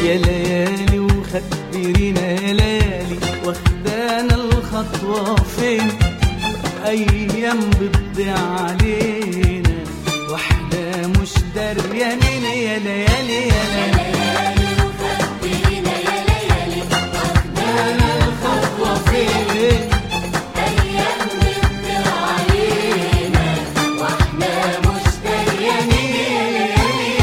يا ليالي وخبرينا يا ليالي واخدانا الخطوة فين أيام بتضيع علينا واحنا مش دريانين يا ليالي يا ليالي ليالي وخبرينا يا ليالي واخدانا الخطوة فين أيام بتضيع علينا واحنا مش دريانين يا ليالي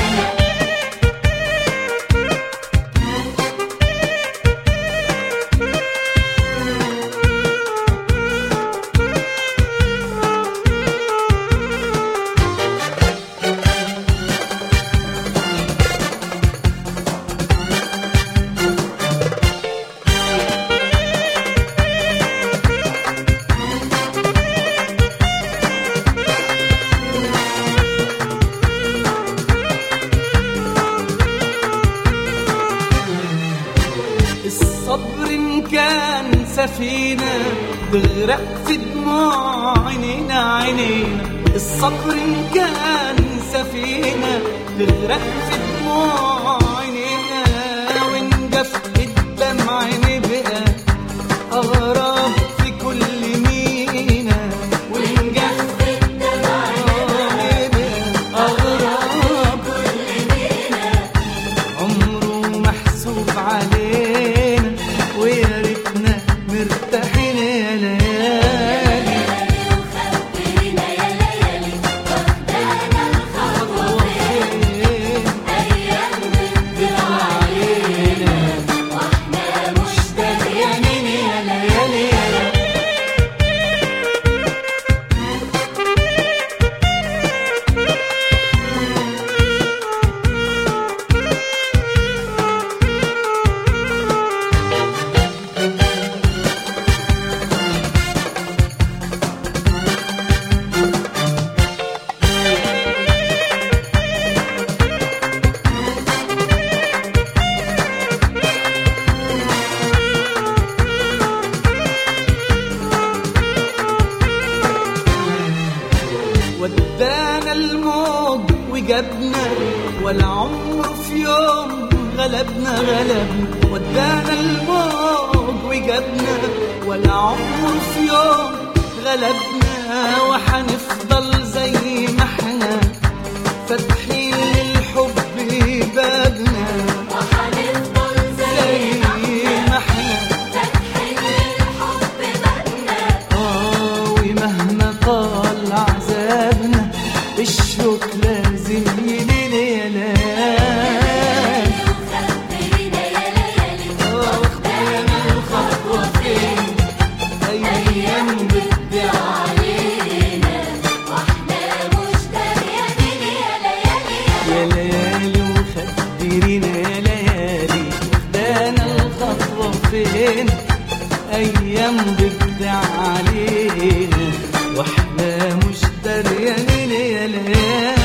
الصبر إن كان سفينة تغرق في دموع عينينا عينينا الصبر إن كان سفينة تغرق في دموع عينينا ونجف الدمع نبقى أغراب في كل مينا ونجف الدمع نبقى أغراب عمره محسوب علينا ويا ريتنا مرتاحين يا ليالي وخبرينا يا ليالي واخدانا الخطوة فين أيام بتضيع علينا واحنا مش دريانين يا ليالي ودانا الموج وجابنا ولا عمره في يوم غلبنا غلبنا ودانا الموج وجابنا ولا عمره في يوم غلبنا وحنفضل زي ما احنا فاتحين للحب بابنا وحنفضل زي زي ما ما احنا فاتحين للحب بابنا آه ومهما طال عذابنا الشوق لازم يلين يا ليالي وخبرينا يا ليالي آه واخدانا الخطوة فين أيام بتضيع علينا واحنا مش دريانين يا ليالي يا ليالي وخدرينا يا ليالي واخدانا الخطوة فين أيام بتضيع علينا واحنا مش دريانين يا ليالي